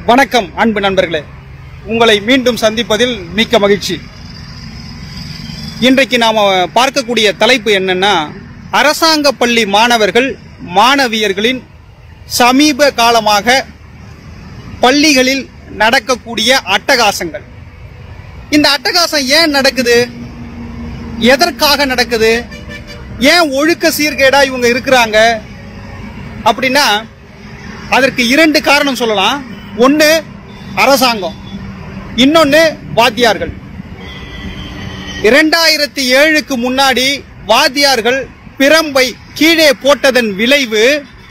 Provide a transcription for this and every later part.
வணக்கம் அன்பு நண்பர்களே உங்களை மீண்டும் சந்திப்பதில் மிக்க மகிழ்ச்சி இன்றைக்கு நாம பார்க்கக்கூடிய தலைப்பு என்னன்னா அரசாங்க பள்ளி மாணவர்கள் மாணவியர்களின் சமீப காலமாக பள்ளிகளில் நடக்கக்கூடிய அட்டகாசங்கள் இந்த அட்டகாசம் ஏன் நடக்குது எதற்காக நடக்குது ஏன் ஒழுக்க சீர்கேடா இவங்க இருக்கிறாங்க அப்படின்னா அதற்கு இரண்டு காரணம் சொல்லலாம் ஒன்று அரசாங்கம் இன்னொன்று வாத்தியார்கள் இரண்டாயிரத்தி ஏழுக்கு முன்னாடி வாத்தியார்கள் பிரம்பை கீழே போட்டதன் விளைவு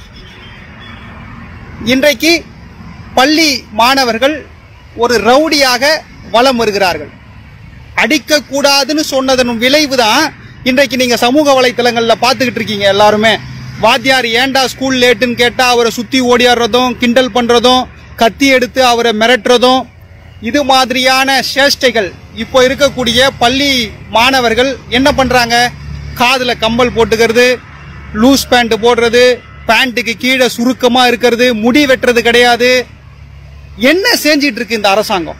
இன்றைக்கு பள்ளி மாணவர்கள் ஒரு ரவுடியாக வலம் வருகிறார்கள் அடிக்கக்கூடாதுன்னு சொன்னதன் விளைவுதான் இன்றைக்கு நீங்க சமூக வலைத்தளங்கள்ல பார்த்துக்கிட்டு இருக்கீங்க எல்லாருமே வாத்தியார் ஏன்டா ஸ்கூல் லேட்டுன்னு கேட்டா அவரை சுத்தி ஓடியாடுறதும் கிண்டல் பண்றதும் கத்தி எடுத்து அவரை மிரட்டுறதும் இது மாதிரியான சேஷ்டைகள் இப்போ இருக்கக்கூடிய பள்ளி மாணவர்கள் என்ன பண்றாங்க காதுல கம்பல் போட்டுக்கிறது லூஸ் பேண்ட் போடுறது பேண்ட்டுக்கு கீழே சுருக்கமா இருக்கிறது முடி வெட்டுறது கிடையாது என்ன செஞ்சிட்டு இருக்கு இந்த அரசாங்கம்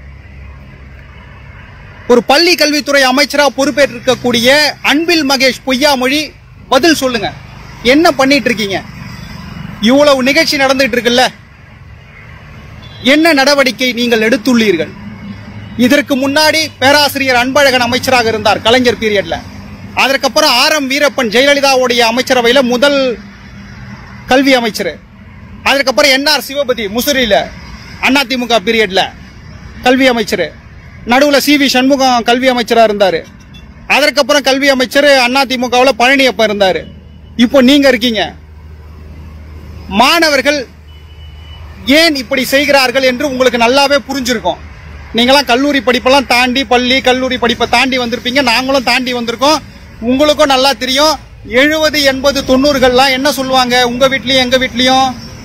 ஒரு பள்ளி கல்வித்துறை அமைச்சரா பொறுப்பேற்றிருக்கக்கூடிய அன்பில் மகேஷ் பொய்யாமொழி பதில் சொல்லுங்க என்ன பண்ணிட்டு இருக்கீங்க இவ்வளவு நிகழ்ச்சி நடந்துட்டு இருக்குல்ல என்ன நடவடிக்கை நீங்கள் எடுத்துள்ளீர்கள் இதற்கு முன்னாடி பேராசிரியர் அன்பழகன் அமைச்சராக இருந்தார் கலைஞர் பீரியட்ல அதற்கப்புறம் ஆர் எம் வீரப்பன் ஜெயலலிதாவுடைய அமைச்சரவையில முதல் கல்வி அமைச்சர் அதுக்கப்புறம் என்ஆர் சிவபதி முசிறியில அதிமுக பீரியட்ல கல்வி அமைச்சர் நடுவில் சி வி சண்முகம் கல்வி அமைச்சரா இருந்தாரு அதற்கப்புறம் கல்வி அமைச்சர் அதிமுகவில் பழனியப்பன் இருந்தாரு இப்போ நீங்க இருக்கீங்க மாணவர்கள் ஏன் இப்படி செய்கிறார்கள் என்று உங்களுக்கு நல்லாவே புரிஞ்சிருக்கும் நீங்களாம் கல்லூரி படிப்பெல்லாம் தாண்டி பள்ளி கல்லூரி படிப்பை தாண்டி வந்திருப்பீங்க நாங்களும் தாண்டி வந்திருக்கோம் உங்களுக்கும் நல்லா தெரியும் எழுபது எண்பது தொண்ணூறுகள்லாம் என்ன சொல்லுவாங்க உங்க வீட்லயும் எங்க வீட்லயும்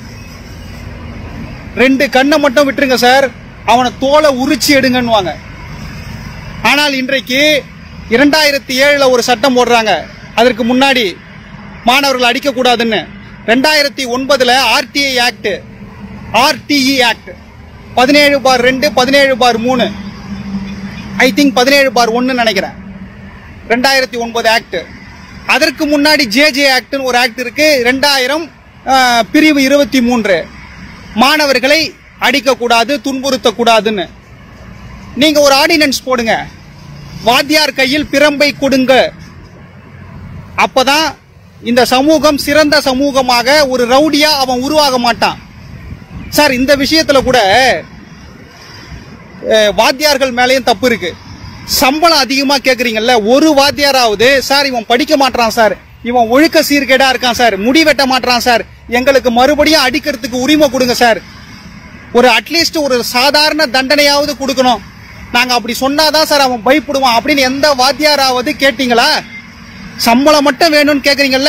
ரெண்டு கண்ணை மட்டும் விட்டுருங்க சார் அவனை தோலை உரிச்சு எடுங்கன்னுவாங்க ஆனால் இன்றைக்கு இரண்டாயிரத்தி ஏழுல ஒரு சட்டம் போடுறாங்க அதற்கு முன்னாடி மாணவர்கள் அடிக்கக்கூடாதுன்னு ரெண்டாயிரத்தி ஒன்பதுல ஆர்டிஐ ஆக்ட் ஆர்டிஇ ஆக்ட் பதினேழு பார் ரெண்டு பதினேழு பார் மூணு ஐ திங்க் பதினேழு பார் ஒன்னு நினைக்கிறேன் ரெண்டாயிரத்தி ஒன்பது ஆக்ட் அதற்கு முன்னாடி ஜேஜே ஆக்ட்னு ஒரு ஆக்ட் இருக்கு ரெண்டாயிரம் பிரிவு இருபத்தி மூன்று மாணவர்களை அடிக்கக்கூடாது துன்புறுத்தக்கூடாதுன்னு நீங்க ஒரு ஆர்டினன்ஸ் போடுங்க வாத்தியார் கையில் பிரம்பை கொடுங்க அப்பதான் இந்த சமூகம் சிறந்த சமூகமாக ஒரு ரவுடியா அவன் உருவாக மாட்டான் சார் இந்த விஷயத்துல கூட அஹ், வாத்தியார்கள் மேலேயும் தப்பு இருக்கு சம்பளம் அதிகமா கேக்குறீங்கல்ல ஒரு வாத்தியாராவது சார் இவன் படிக்க மாட்டான் சார் இவன் ஒழுக்க சீர்கேடா இருக்கான் சார் முடி வெட்ட மாட்டான் சார் எங்களுக்கு மறுபடியும் அடிக்கிறதுக்கு உரிமை கொடுங்க சார் ஒரு அட்லீஸ்ட் ஒரு சாதாரண தண்டனையாவது கொடுக்கணும் நாங்க அப்படி சொன்னாதான் சார் அவன் பயப்படுவான் அப்படின்னு எந்த வாத்தியாராவது கேட்டீங்களா சம்பளம் மட்டும் வேணும்னு கேக்குறீங்கல்ல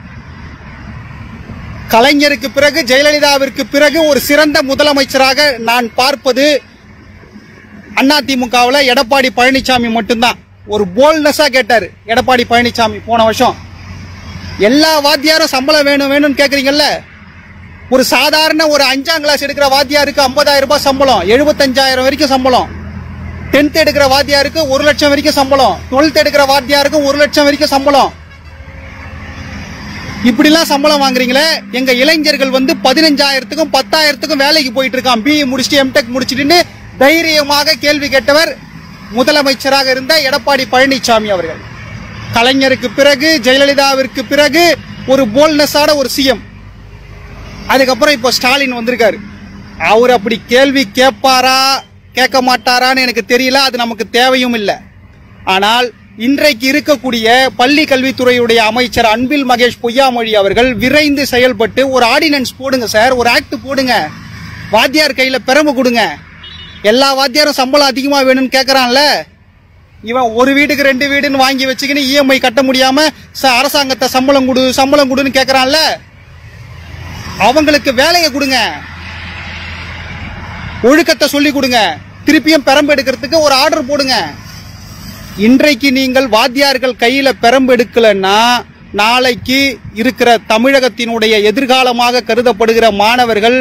கலைஞருக்கு பிறகு ஜெயலலிதாவிற்கு பிறகு ஒரு சிறந்த முதலமைச்சராக நான் பார்ப்பது அதிமுகவில் எடப்பாடி பழனிசாமி மட்டும்தான் ஒரு போல்னஸா கேட்டாரு எடப்பாடி பழனிசாமி போன வருஷம் எல்லா வாத்தியாரும் சம்பளம் வேணும் வேணும்னு கேக்குறீங்கல்ல ஒரு சாதாரண ஒரு அஞ்சாம் கிளாஸ் எடுக்கிற வாத்தியாருக்கு 50000 ரூபாய் சம்பளம் எழுபத்தஞ்சாயிரம் வரைக்கும் சம்பளம் டென்த் எடுக்கிற வாத்தியாருக்கு ஒரு லட்சம் வரைக்கும் சம்பளம் டுவெல்த் எடுக்கிற வாத்தியாருக்கு ஒரு லட்சம் வரைக்கும் சம்பளம் இப்படிலாம் சம்பளம் வாங்குறீங்களே எங்க இளைஞர்கள் வந்து பதினஞ்சாயிரத்துக்கும் பத்தாயிரத்துக்கும் வேலைக்கு போயிட்டு இருக்கான் பிஇ முடிச்சுட்டு எம்டெக் முடிச்சுட்டுன்னு தைரியமாக கேள்வி கேட்டவர் முதலமைச்சராக இருந்த எடப்பாடி பழனிசாமி அவர்கள் கலைஞருக்கு பிறகு ஜெயலலிதாவிற்கு பிறகு ஒரு போல்னஸான ஒரு சிஎம் அதுக்கப்புறம் இப்போ ஸ்டாலின் வந்திருக்காரு அவர் அப்படி கேள்வி கேட்பாரா கேட்க மாட்டாரான்னு எனக்கு தெரியல அது நமக்கு தேவையும் இல்லை ஆனால் இன்றைக்கு இருக்கக்கூடிய பள்ளி கல்வித்துறையுடைய அமைச்சர் அன்பில் மகேஷ் பொய்யாமொழி அவர்கள் விரைந்து செயல்பட்டு ஒரு ஆர்டினன்ஸ் போடுங்க சார் ஒரு ஆக்ட் போடுங்க வாத்தியார் கையில பெரம்பு கொடுங்க எல்லா வாத்தியாரும் சம்பளம் அதிகமா வேணும்னு கேட்கறான்ல இவன் ஒரு வீட்டுக்கு ரெண்டு வீடுன்னு வாங்கி வச்சுக்கின்னு இஎம்ஐ கட்ட முடியாம ச- அரசாங்கத்தை சம்பளம் கொடு சம்பளம் கொடுன்னு கேட்கறான்ல அவங்களுக்கு வேலையை கொடுங்க ஒழுக்கத்தை சொல்லி கொடுங்க திருப்பியும் பெரம்பு எடுக்கிறதுக்கு ஒரு ஆர்டர் போடுங்க இன்றைக்கு நீங்கள் வாத்தியார்கள் கையில பெரம்பு எடுக்கலன்னா நாளைக்கு இருக்கிற தமிழகத்தினுடைய எதிர்காலமாக கருதப்படுகிற மாணவர்கள்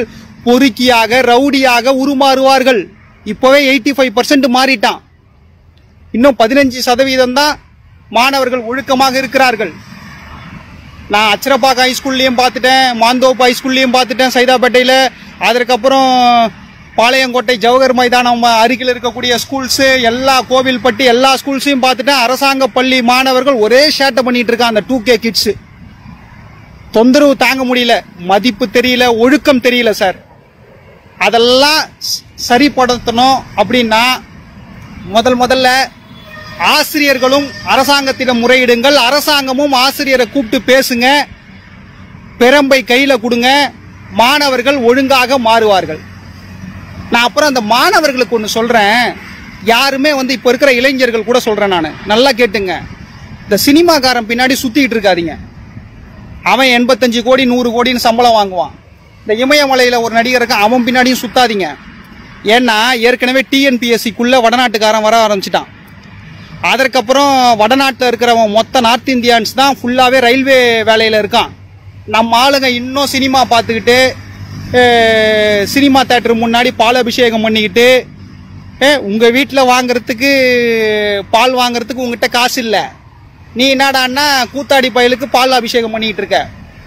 பொறுக்கியாக ரவுடியாக உருமாறுவார்கள் இப்போவே எயிட்டி ஃபைவ் மாறிட்டான் இன்னும் பதினஞ்சு சதவீதம் தான் மாணவர்கள் ஒழுக்கமாக இருக்கிறார்கள் நான் அச்சரப்பாக்கம் ஹைஸ்கூல்லையும் பார்த்துட்டேன் மாந்தோப்பு ஹைஸ்கூல்லையும் பார்த்துட்டேன் சைதாப்பேட்டையில் அதற்கப்புறம் பாளையங்கோட்டை ஜவஹர் மைதானம் அருகில் இருக்கக்கூடிய ஸ்கூல்ஸு எல்லா கோவில்பட்டி எல்லா ஸ்கூல்ஸையும் பார்த்துட்டேன் அரசாங்க பள்ளி மாணவர்கள் ஒரே ஷேட்டை பண்ணிட்டு இருக்காங்க அந்த டூ கே கிட்ஸு தொந்தரவு தாங்க முடியல மதிப்பு தெரியல ஒழுக்கம் தெரியல சார் அதெல்லாம் ஸ்- சரிப்படுத்தணும் அப்படின்னா முதல் முதல்ல ஆசிரியர்களும் அரசாங்கத்திடம் முறையிடுங்கள் அரசாங்கமும் ஆசிரியரை கூப்பிட்டு பேசுங்க பெரம்பை கையில கொடுங்க மாணவர்கள் ஒழுங்காக மாறுவார்கள் நான் அப்புறம் அந்த மாணவர்களுக்கு ஒன்று சொல்றேன் யாருமே வந்து இப்போ இருக்கிற இளைஞர்கள் கூட சொல்றேன் நான் நல்லா கேட்டுங்க இந்த சினிமாக்காரன் பின்னாடி சுத்திட்டு இருக்காதீங்க அவன் எண்பத்தஞ்சு கோடி நூறு கோடின்னு சம்பளம் வாங்குவான் இந்த இமயமலையில் ஒரு நடிகர் இருக்கான் அவன் பின்னாடியும் சுத்தாதீங்க ஏன்னா ஏற்கனவே டிஎன்பிஎஸ்சிக்குள்ள வடநாட்டுக்காரன் வர ஆரம்பிச்சிட்டான் அதற்கப்புறம் வடநாட்டில் இருக்கிறவன் மொத்த நார்த் இந்தியன்ஸ் தான் ஃபுல்லாகவே ரயில்வே வேலையில் இருக்கான் நம்ம ஆளுங்க இன்னும் சினிமா பார்த்துக்கிட்டு அஹ், சினிமா தேட்டர் முன்னாடி பால் அபிஷேகம் பண்ணிக்கிட்டு ஏ உங்கள் வீட்டில் வாங்குறதுக்கு பால் வாங்குறதுக்கு உங்ககிட்ட காசு இல்லை நீ என்னடான்னா கூத்தாடி பயலுக்கு பால் அபிஷேகம் பண்ணிக்கிட்டு இருக்க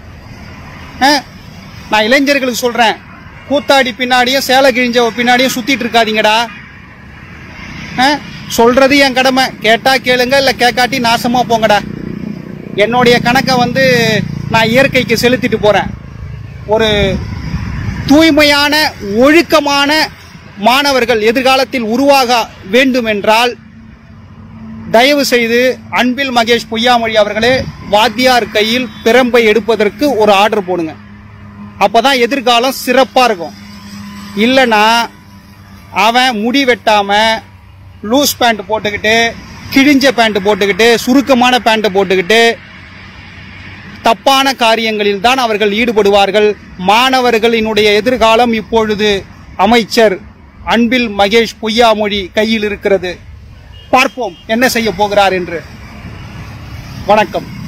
ஆ? நான் இளைஞர்களுக்கு சொல்கிறேன் கூத்தாடி பின்னாடியும் சேலை கிழிஞ்சவ பின்னாடியும் சுற்றிட்டு இருக்காதீங்கடா ஆ? சொல்றது என் கடமை கேட்டா கேளுங்க இல்லை கேட்காட்டி நாசமா போங்கடா என்னுடைய கணக்கை வந்து நான் இயற்கைக்கு செலுத்திட்டு போறேன் ஒரு தூய்மையான ஒழுக்கமான மாணவர்கள் எதிர்காலத்தில் உருவாக வேண்டும் என்றால் தயவு செய்து அன்பில் மகேஷ் பொய்யாமொழி அவர்களே வாத்தியார் கையில் பிரம்பை எடுப்பதற்கு ஒரு ஆர்டர் போடுங்க அப்பதான் எதிர்காலம் சிறப்பா இருக்கும் இல்லைன்னா அவன் முடி வெட்டாம லூஸ் பேண்ட் போட்டுக்கிட்டு கிழிஞ்ச பேண்ட் போட்டுக்கிட்டு சுருக்கமான பேண்ட் போட்டுக்கிட்டு தப்பான காரியங்களில் தான் அவர்கள் ஈடுபடுவார்கள் மாணவர்களினுடைய எதிர்காலம் இப்பொழுது அமைச்சர் அன்பில் மகேஷ் பொய்யாமொழி கையில் இருக்கிறது பார்ப்போம் என்ன செய்ய போகிறார் என்று வணக்கம்